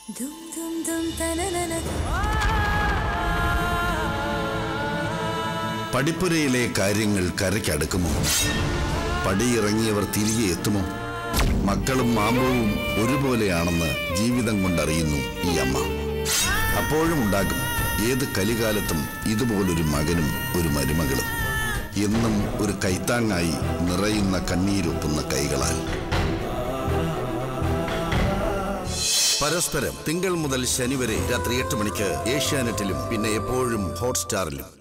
ദും ദും ദും തനനന പടിപ്പുരയിലെ കാര്യങ്ങൾ കരയ്ക്കടുക്കുമോ പടിയിറങ്ങിയവർ തിരികെ എത്തുമോ മക്കളും മാമ്പവും ഒരുപോലെയാണെന്ന് ജീവിതം കൊണ്ടറിയുന്നു ഈ അമ്മ അപ്പോഴും ഉണ്ടാകും ഏത് കലികാലത്തും ഇതുപോലൊരു മകനും ഒരു മരുമകളും എന്നും ഒരു കൈത്താങ്ങായി നിറയുന്ന കണ്ണീരൊപ്പുന്ന കൈകളാൽ പരസ്പരം തിങ്കൾ മുതൽ ശനി വരെ രാത്രി എട്ട് മണിക്ക് ഏഷ്യാനെറ്റിലും പിന്നെ എപ്പോഴും ഹോട്ട്സ്റ്റാറിലും